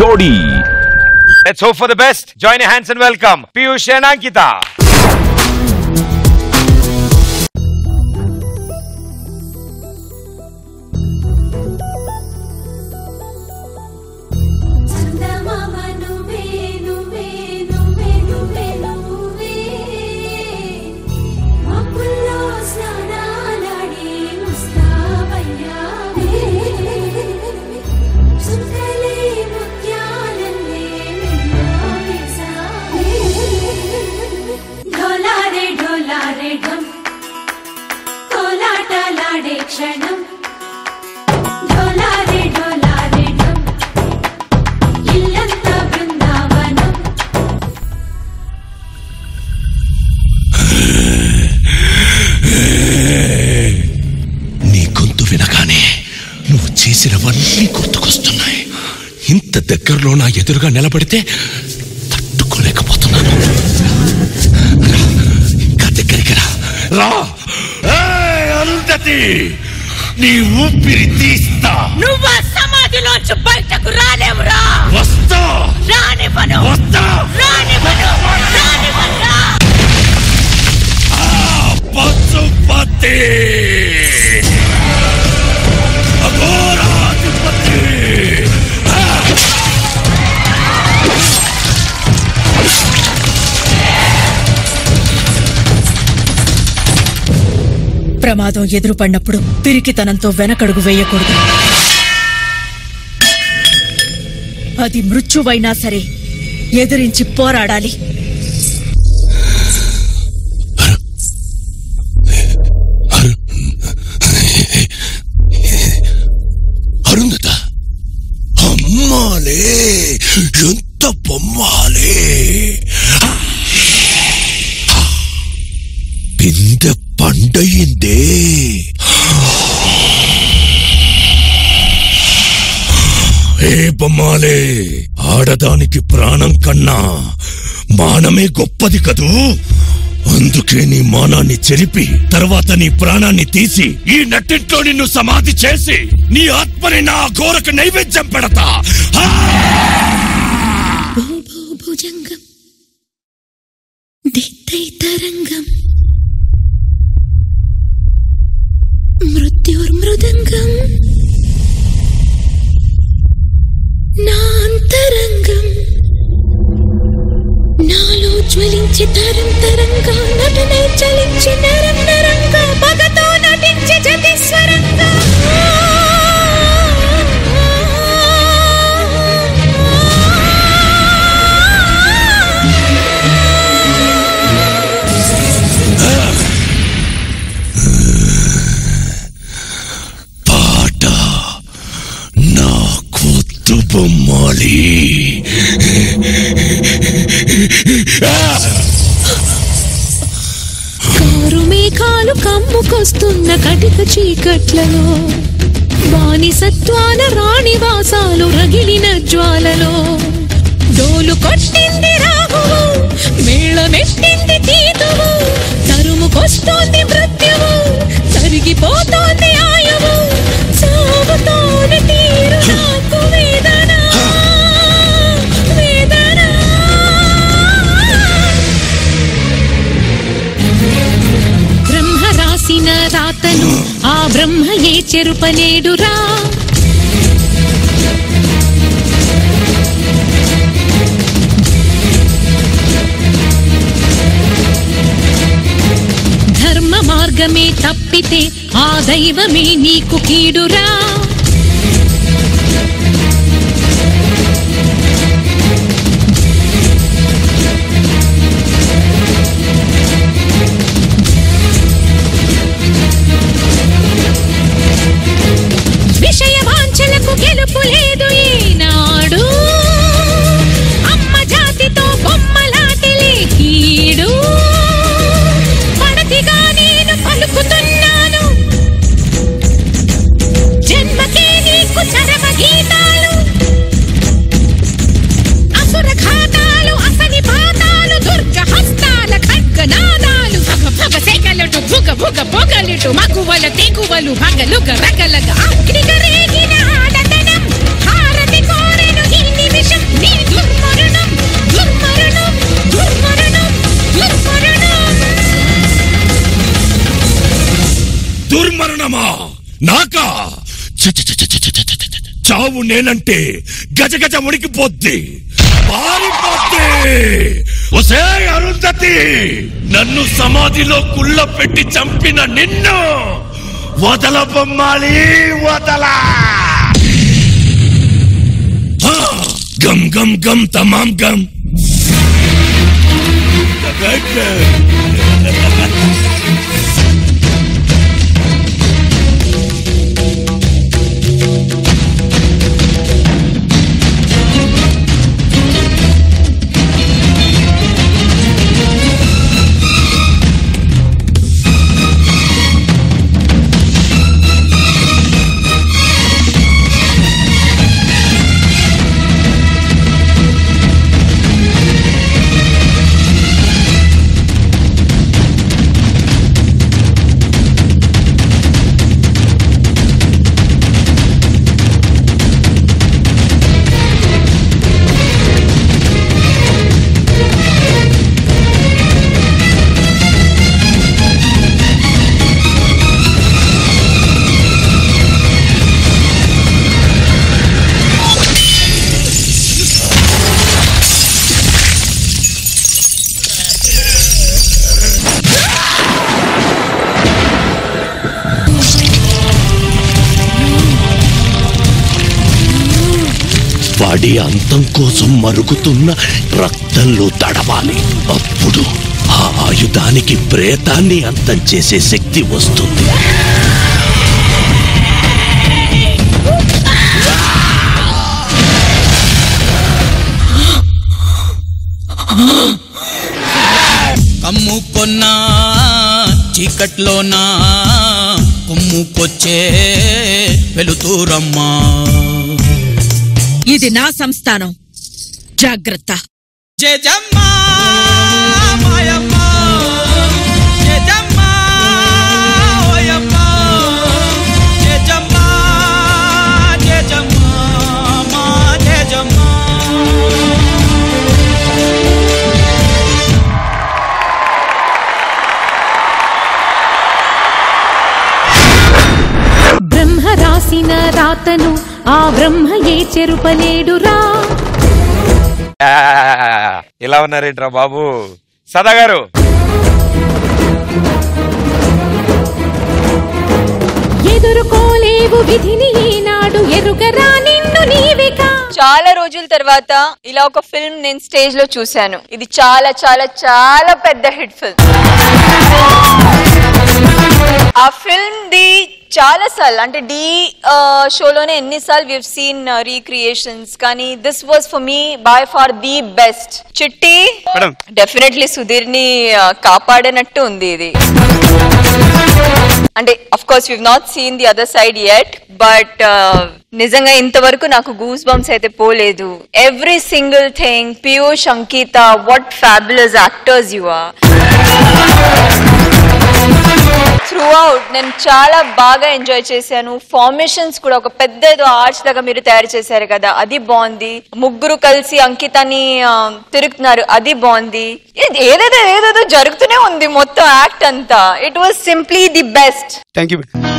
జోడీ Let's hope for the best. Join your hands and welcome Piyush and Ankita. చందమామ నువ్వే నువ్వే నువ్వే నువ్వే నువ్వే మబ్బుల్లో స్నానాలాడి ముస్తాబయ్యావే సుందలే ముత్యాలల్లే మెల్లావేశావే ఢోలారే ఢోలారే ఢమ్ కోలాటలాడే క్షణం ఢోలారే ఢోలారే ఢమ్ ఇల్లంతా బృందావనం నీ గొంతు వినగానే నువ్వు చేసినవన్నీ గుర్తుకొస్తున్నాయి ఇంత దగ్గరలో నా ఎదురుగా నిలబడితే తట్టుకోలేకపోతున్నాను రా, ఇంకా దగ్గరికి రా రా ఏయ్, అరుంధతి నీ ఊపిరి తీస్తా నువ్వు ఆ సమాధిలోంచి బయటకు రాలేవురా వస్తా రానివ్వను వస్తా రానివ్వను రానివ్వనురా పశుపతి అఘోరాధిపతి ప్రమాదం ఎదురుపడినప్పుడు పిరికితనంతో వెనకడుగు వేయకూడదు అది మృత్యువైనా సరే ఎదిరించి పోరాడాలి అరుంధత అమ్మాలే ఎంత బొమ్మాలే పిందె పండయిందే ఏ బొమ్మాలే ఆడదానికి ప్రాణం కన్నా మానమే గొప్పది కదూ అందుకే నీ మానాన్ని చెరిపి తర్వాత నీ ప్రాణాన్ని తీసి ఈ నట్టింట్లో నిన్ను సమాధి చేసి నీ ఆత్మని నా ఘోరకు నైవేద్యం పెడతా ఆ! భుజంగం దిత్తై తరంగం మృత్యుర్మృదంగం నాంతరంగం నాలో జ్వలించి తరం తరంగా నటనై చలించి నరం నరంగా పగతో నటించి జతిస్వరంగా పాట నా కొత్తు బొమ్మాలి కారు మేఘాలు కమ్ముకొస్తున్న కటిక చీకట్లలో బానిసత్వాల రాణివాసాలు రగిలిన జ్వాలలో డోలు కొట్టింది రాహువు మేళమెట్టింది తీతువు తరుముకొస్తోంది మృత్యువు తరిగిపోతోంది ఆయువు చావుతోని తీరు నాకు వేదన వేదన బ్రహ్మ రాసిన రాతను ఆ బ్రహ్మయే చెరుపలేడురా ధర్మ మార్గమే తప్పితే ఆ దైవమే నీకు కీడురా విషయ వాంఛలకు గెలుపు లేదు ఈనాడు అమ్మ జాతితో బొమ్మలాటలే కీడు పడతిగా నేను పలుకుతున్నాను జన్మకే నీకు చరమ గీతాలు అసుర ఘాతాలు అసలి పాతాలు దుర్గ హస్తాల ఖడ్గనాదాలు భగ భగ సెగలటు భుగ భుగ పొగలిటు మగువల తెగువలు భగలుగ రగలగ అగ్నిగ రేగిన ఆడతనం హారతి కోరెను ఈ నిమిషం ప్రాణమా నాకా ఛ, ఛ, ఛ, ఛ, ఛ, ఛ, ఛ, ఛ, ఛ. చావు నేనంటే గజగజ ఉడికిపోద్ది పారిపోద్ది ఒసే అరుంధతి నన్ను సమాధిలో కుళ్ళ పెట్టి చంపిన నిన్ను వదల బొమ్మాలి వదల ఆ, గమ్ గమ్ గమ్ తమాం గమ్ వాడి అంతం కోసం మరుగుతున్న రక్తంలో తడవాలి అప్పుడు ఆ ఆయుధానికి ప్రేతాన్ని అంతం చేసే శక్తి వస్తుంది కమ్ముకొన్నా చీకట్లోనా కుమ్ముకొచ్చే వెలుతూరమ్మా ఇది నా సంస్థానం జాగ్రత్త జజమ్మా మాయమ్మ జజమ్మా ఓయమ్మ జజమ్మా జజమ్మా మా జజమ్మా బ్రహ్మ రాసిన రాతను ఆ బ్రహ్మయే చెరుపలేడురా ఆ, ఇలా ఉన్నారేంట్రా బాబు సదా గారు ఎదుర్కోలేవు విధిని ఈనాడు ఎరుగరా నిన్ను నీవికా చాలా రోజుల తర్వాత ఇలా ఒక ఫిల్మ్ నేను స్టేజ్ లో చూశాను ఇది చాలా చాలా చాలా పెద్ద హిట్ ఫిల్మ్ ఆ ఫిల్మ్ ది చాలా సార్లు అంటే డి షోలోనే ఎన్నిసార్లు వివ్ సీన్ రీక్రియేషన్స్ కానీ this was for me by far the best Chitti Madam. Definitely Sudheer ని కాపాడినట్టు ఉంది ఇది అంటే of course we've not seen the other side yet but నిజంగా ఇంతవరకు నాకు గూస్ బంప్స్ అయితే పోలేదు every single thing Piyush Ankita what fabulous actors you are throughout నేను చాలా బాగా ఎంజాయ్ చేశాను ఫార్మేషన్స్ కూడా ఒక పెద్ద ఏదో ఆర్చ్ లాగా మీరు తయారు చేశారు కదా అది బాగుంది ముగ్గురు కలిసి అంకితాని ఆ, తిరుగుతున్నారు అది బాగుంది ఇది ఏదేదో ఏదేదో జరుగుతూనే ఉంది మొత్తం యాక్ట్ అంతా it was simply the best thank you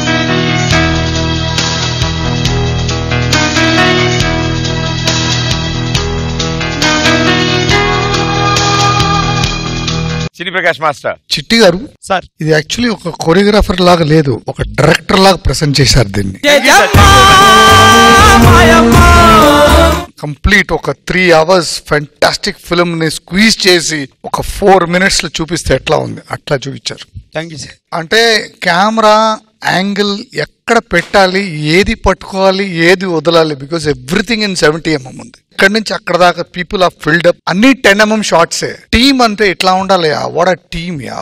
సినీ ప్రకాష్ మాస్టర్ చిట్టి గారు సార్ ఇది యాక్చువల్లీ ఒక కొరియోగ్రాఫర్ లాగా లేదు ఒక డైరెక్టర్ లాగా ప్రెసెంట్ చేశారు దీన్ని జజమ్మా మాయమ్మ కంప్లీట్ ఒక త్రీ అవర్స్ ఫెంటాస్టిక్ ఫిల్మ్ ని స్క్వీజ్ చేసి ఒక ఫోర్ మినిట్స్ లో చూపిస్తే ఎట్లా ఉంది అట్లా చూపించారు థ్యాంక్ యూ సార్ అంటే కెమెరా యాంగిల్ ఎక్కడ పెట్టాలి ఏది పట్టుకోవాలి ఏది వదలాలి because everything in seventy MM ఉంది ఇక్కడ నుంచి అక్కడ దాకా పీపుల్ ఆఫ్ ఫిల్డ్ అప్ అన్ని టెన్ ఎంఎం షార్ట్సే టీమ్ అంటే ఇట్లా ఉండాలి వాడ టీమ్ యా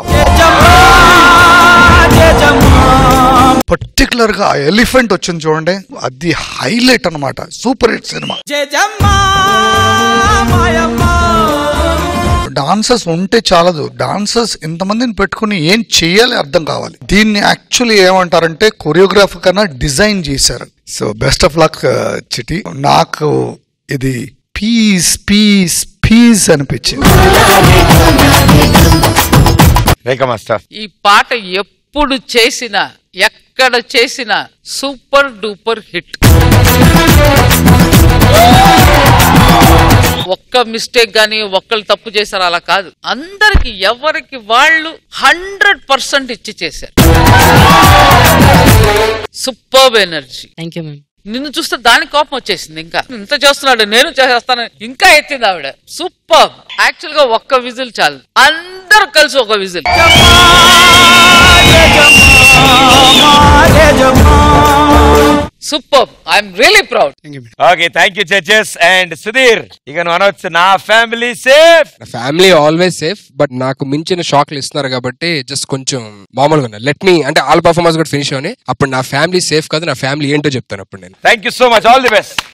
పర్టికులర్ గా ఎలిఫెంట్ వచ్చింది చూడండి అది హైలైట్ అన్నమాట సూపర్ హిట్ సినిమా జజమ్మా మాయమ్మ డాన్సర్స్ ఉంటే చాలదు డాన్సర్స్ ఇంతమందిని పెట్టుకుని ఏం చేయాలి అర్థం కావాలి దీన్ని యాక్చువల్లీ ఏమంటారంటే కొరియోగ్రాఫర్ కన్నా డిజైన్ చేశారు సో బెస్ట్ ఆఫ్ లక్ చిటి నాకు ఇది పీస్ పీస్ పీస్ అనిపించింది రేఖ మాస్టర్ ఈ పాట ఎప్పుడు చేసినా ఎక్కడ ఎక్కడ చేసిన సూపర్ డూపర్ హిట్ ఒక్క మిస్టేక్ గాని ఒక్కళ్ళు తప్పు చేశారు అలా కాదు అందరికి ఎవరికి వాళ్ళు హండ్రెడ్ పర్సెంట్ ఇచ్చి చేశారు super energy thank you ma'am నిన్ను చూస్తే దాని కోపం వచ్చేసింది ఇంకా ఇంత చేస్తున్నాడు నేను చేస్తాను ఇంకా ఎత్తింది ఆవిడ సూపర్ యాక్చువల్ గా ఒక్క విజిల్ చాలు అందరూ కలిసి ఒక whistle super I'm really proud okay thank you judges and Sudheer ఇక నువ్వు అనవచ్చు నా family safe family always safe but నాకు మించిన షాక్లు ఇస్తున్నారు కాబట్టి జస్ట్ కొంచెం మామూలుగా ఉన్నా లెట్ మీ అంటే ఆల్ పర్ఫార్మెన్స్ కూడా ఫినిష్ అవని అప్పుడు నా ఫ్యామిలీ సేఫ్ కాదు నా ఫ్యామిలీ ఏంటో చెప్తాను అప్పుడు నేను thank you so much all the best